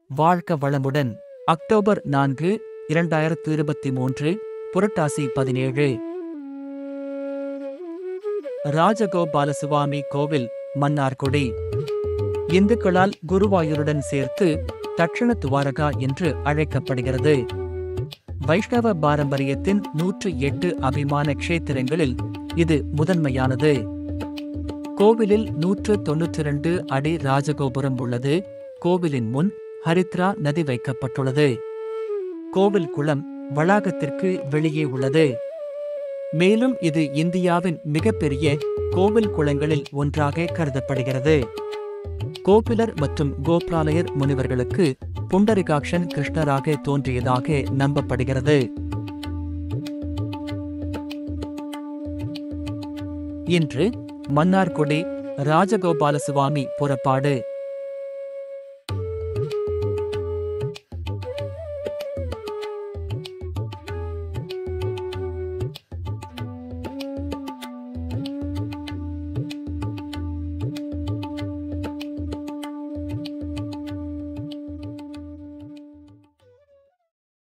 வாழ்க வளமுடன் அக்டோபர் நான்கு இரண்டாயிரத்து இருபத்தி மூன்று புரட்டாசி பதினேழு ராஜகோபாலசுவாமி கோவில் மன்னார்குடி இந்துக்களால் குருவாயூருடன் சேர்த்து தட்சண துவாரகா என்று அழைக்கப்படுகிறது வைஷ்ணவ பாரம்பரியத்தின் நூற்று எட்டு அபிமான க்ஷேத்திரங்களில் இது முதன்மையானது கோவிலில் நூற்று தொன்னூற்றி இரண்டு அடி ராஜகோபுரம் உள்ளது கோவிலின் முன் ஹரித்ரா நதி வைக்கப்பட்டுள்ளது கோவில் குளம் வளாகத்திற்கு வெளியே உள்ளது மேலும் இது இந்தியாவின் மிகப்பெரிய கோவில் குளங்களில் ஒன்றாக கருதப்படுகிறது கோபிலர் மற்றும் கோப்ராலயர் முனிவர்களுக்கு புண்டரிகாக்ஷன் கிருஷ்ணராக தோன்றியதாக நம்பப்படுகிறது இன்று மன்னார்குடி ராஜகோபாலசுவாமி புறப்பாடு